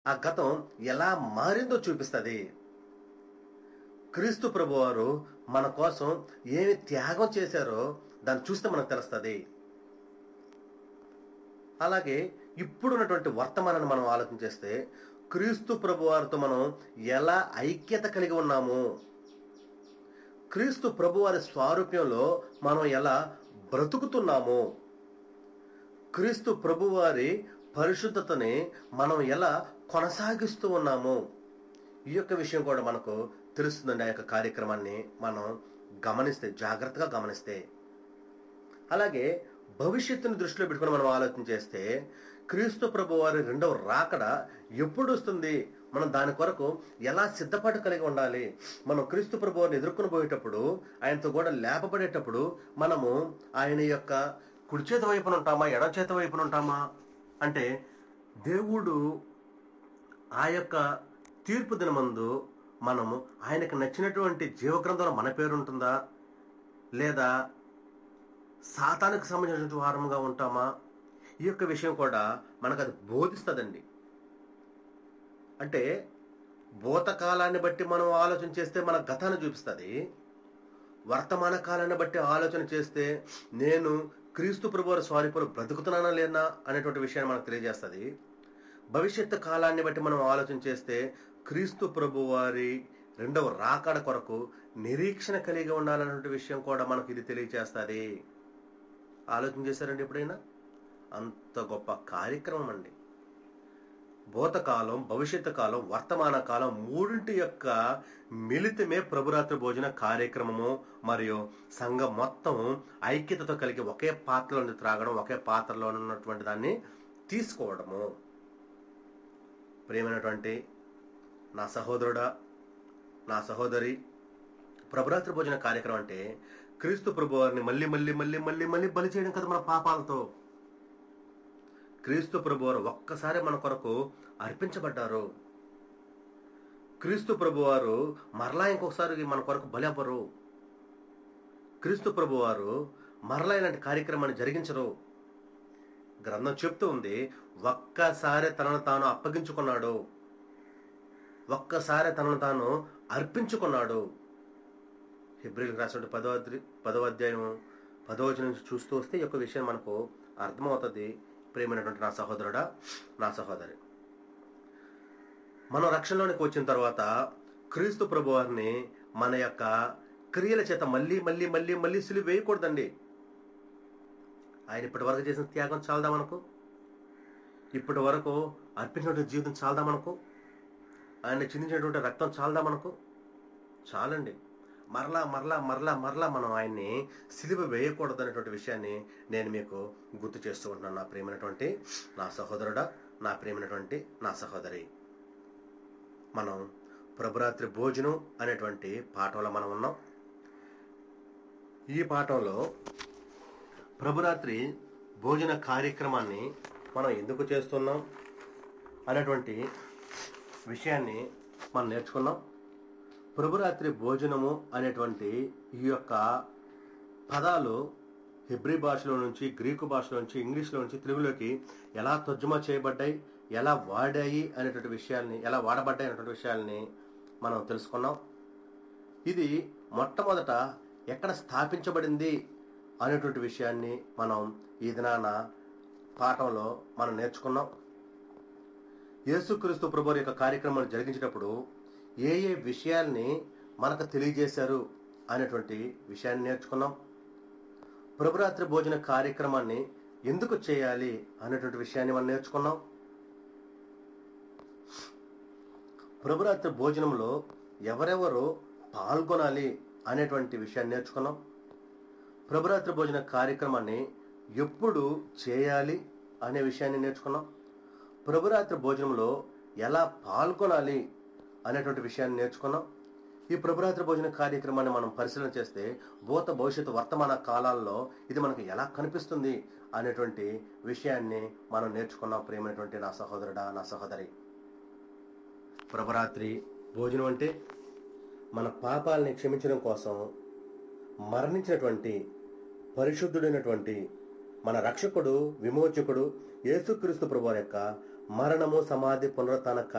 ఆ గతం ఎలా మారిందో చూపిస్తుంది క్రీస్తు ప్రభువారు మన కోసం ఏమి త్యాగం చేశారో దాన్ని చూస్తే మనకు తెలుస్తుంది అలాగే ఇప్పుడున్నటువంటి వర్తమానాన్ని మనం ఆలోచన చేస్తే క్రీస్తు ప్రభువారితో మనం ఎలా ఐక్యత కలిగి ఉన్నాము క్రీస్తు ప్రభువారి స్వారూప్యంలో మనం ఎలా బ్రతుకుతున్నాము క్రీస్తు ప్రభువారి పరిశుద్ధతని మనం ఎలా కొనసాగిస్తూ ఉన్నాము ఈ యొక్క విషయం కూడా మనకు తెలుస్తుందండి ఆ యొక్క కార్యక్రమాన్ని మనం గమనిస్తే జాగ్రత్తగా గమనిస్తే అలాగే భవిష్యత్తుని దృష్టిలో పెట్టుకుని మనం ఆలోచన చేస్తే క్రీస్తు ప్రభు వారి రెండవ రాకడ ఎప్పుడు వస్తుంది మనం దాని కొరకు ఎలా సిద్ధపాటు కలిగి ఉండాలి మనం క్రీస్తు ప్రభు వారిని ఎదుర్కొని పోయేటప్పుడు ఆయనతో కూడా లేపబడేటప్పుడు మనము ఆయన యొక్క కుడి చేతి వైపున ఉంటామా ఎడం చేతి వైపున ఉంటామా అంటే దేవుడు ఆ యొక్క తీర్పు దినమందు మనము ఆయనకు నచ్చినటువంటి జీవగ్రంథంలో మన పేరు ఉంటుందా లేదా సాతానికి సంబంధించిన వారముగా ఉంటామా ఈ యొక్క విషయం కూడా మనకు అది బోధిస్తుందండి అంటే భూతకాలాన్ని బట్టి మనం ఆలోచన చేస్తే మన గతాన్ని చూపిస్తుంది వర్తమాన కాలాన్ని బట్టి ఆలోచన చేస్తే నేను క్రీస్తు ప్రభువారి స్వారిపులు బ్రతుకుతున్నానా లేనా అనేటువంటి విషయాన్ని మనకు తెలియజేస్తుంది భవిష్యత్తు కాలాన్ని బట్టి మనం ఆలోచన చేస్తే క్రీస్తు ప్రభువారి రెండవ రాకడ కొరకు నిరీక్షణ కలిగి ఉండాలన్నటువంటి విషయం కూడా మనకు ఇది తెలియజేస్తుంది ఆలోచన చేశారండి ఎప్పుడైనా అంత గొప్ప కార్యక్రమం అండి భూతకాలం భవిష్యత్తు కాలం వర్తమాన కాలం మూడింటి యొక్క మిళితమే ప్రభురాత్రి భోజన కార్యక్రమము మరియు సంఘం మొత్తం ఐక్యతతో కలిగి ఒకే పాత్రలో నుండి త్రాగడం ఒకే పాత్రలో ఉన్నటువంటి దాన్ని తీసుకోవడము ప్రియమైనటువంటి నా సహోదరుడా నా సహోదరి ప్రభురాత్రి భోజన కార్యక్రమం అంటే క్రీస్తు ప్రభు వారిని మళ్ళీ మళ్ళీ మళ్ళీ మళ్ళీ మళ్ళీ బలి చేయడం కదా మన పాపాలతో క్రీస్తు ప్రభు వారు ఒక్కసారి మన కొరకు అర్పించబడ్డారు క్రీస్తు ప్రభు వారు మరలా ఇంకొకసారి మన కొరకు బలి అవ్వరు క్రీస్తు ప్రభు వారు మరలా ఇలాంటి కార్యక్రమాన్ని జరిగించరు గ్రంథం చెప్తూ ఉంది ఒక్కసారి తనను తాను అప్పగించుకున్నాడు ఒక్కసారి తనను తాను అర్పించుకున్నాడు హిబ్రిల్ రాసిన పదో అధ్రి- పదో అధ్యాయం పదో వచనం నుంచి చూస్తూ వస్తే ఈ యొక్క విషయం మనకు అర్థమవుతుంది ప్రేమైనటువంటి నా సహోదరుడా నా సహోదరి మనం రక్షణలోనికి వచ్చిన తర్వాత క్రీస్తు ప్రభు వారిని మన యొక్క క్రియల చేత మళ్ళీ మళ్ళీ మళ్ళీ మళ్ళీ సిలువ వేయకూడదండి ఆయన ఇప్పటి వరకు చేసిన త్యాగం చాలదా మనకు ఇప్పటి వరకు అర్పించినటువంటి జీవితం చాలదా మనకు ఆయన చిందించినటువంటి రక్తం చాలదా మనకు చాలండి మరలా మరలా మరలా మరలా మనం ఆయన్ని సిలువ వేయకూడదు అనేటువంటి విషయాన్ని నేను మీకు గుర్తు చేస్తూ ఉంటున్నాను నా ప్రియమైనటువంటి నా సహోదరుడా నా ప్రియమైనటువంటి నా సహోదరి మనం ప్రభురాత్రి భోజనం అనేటువంటి పాఠంలో మనం ఉన్నాం ఈ పాఠంలో ప్రభురాత్రి భోజన కార్యక్రమాన్ని మనం ఎందుకు చేస్తున్నాం అనేటువంటి విషయాన్ని మనం నేర్చుకున్నాం ప్రభురాత్రి భోజనము అనేటువంటి ఈ యొక్క పదాలు హెబ్రి భాషలో నుంచి గ్రీకు భాషలో నుంచి ఇంగ్లీష్లో నుంచి తెలుగులోకి ఎలా తర్జుమా చేయబడ్డాయి ఎలా వాడాయి అనేటువంటి విషయాల్ని ఎలా వాడబడ్డాయి అనేటువంటి విషయాల్ని మనం తెలుసుకున్నాం ఇది మొట్టమొదట ఎక్కడ స్థాపించబడింది అనేటువంటి విషయాన్ని మనం ఈ దినాన పాఠంలో మనం నేర్చుకున్నాం యేసుక్రీస్తు ప్రభు యొక్క కార్యక్రమాలు జరిగించేటప్పుడు ఏ ఏ విషయాల్ని మనకు తెలియజేశారు అనేటువంటి విషయాన్ని నేర్చుకున్నాం ప్రభురాత్రి భోజన కార్యక్రమాన్ని ఎందుకు చేయాలి అనేటువంటి విషయాన్ని మనం నేర్చుకున్నాం ప్రభురాత్రి భోజనంలో ఎవరెవరు పాల్గొనాలి అనేటువంటి విషయాన్ని నేర్చుకున్నాం ప్రభురాత్రి భోజన కార్యక్రమాన్ని ఎప్పుడు చేయాలి అనే విషయాన్ని నేర్చుకున్నాం ప్రభురాత్రి భోజనంలో ఎలా పాల్గొనాలి అనేటువంటి విషయాన్ని నేర్చుకున్నాం ఈ ప్రభురాత్రి భోజన కార్యక్రమాన్ని మనం పరిశీలన చేస్తే భూత భవిష్యత్తు వర్తమాన కాలాల్లో ఇది మనకు ఎలా కనిపిస్తుంది అనేటువంటి విషయాన్ని మనం నేర్చుకున్నాం ప్రేమైనటువంటి నా సహోదరుడా నా సహోదరి ప్రభరాత్రి భోజనం అంటే మన పాపాలని క్షమించడం కోసం మరణించినటువంటి పరిశుద్ధుడైనటువంటి మన రక్షకుడు విమోచకుడు యేసుక్రీస్తు ప్రభు యొక్క మరణము సమాధి పునరుత్థాన